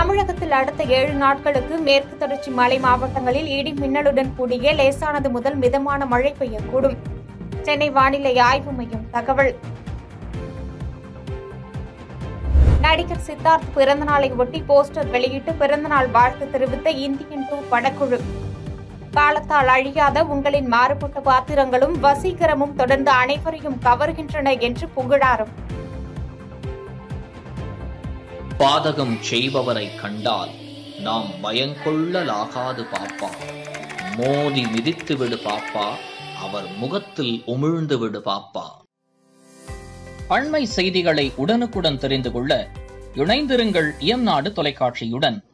தமிழகத்தில் அடுத்த ஏழு நாட்களுக்கு மேற்கு தொடர்ச்சி மலை மாவட்டங்களில் இடி மின்னலுடன் கூடிய லேசானது முதல் மிதமான மழை பெய்யக்கூடும் சென்னை வானிலை ஆய்வு மையம் தகவல் நடிகர் சித்தார்த் பிறந்தநாளை ஒட்டி போஸ்டர் வெளியிட்டு பிறந்தநாள் வாழ்த்து தெரிவித்த இந்தியன் டூ படக்குழு காலத்தால் அழியாத உங்களின் மாறுபட்ட பாத்திரங்களும் வசீகரமும் தொடர்ந்து அனைவரையும் கவர்கின்றன என்று புகழாரம் பாதகம் செய்பவரை கண்டால் நாம் பயங்கொள்ளலாகாது பாப்பா மோதி மிதித்து விடு பாப்பா அவர் முகத்தில் உமிழ்ந்து விடு பாப்பா அண்மை செய்திகளை உடனுக்குடன் தெரிந்து கொள்ள இணைந்திருங்கள் இயம்நாடு தொலைக்காட்சியுடன்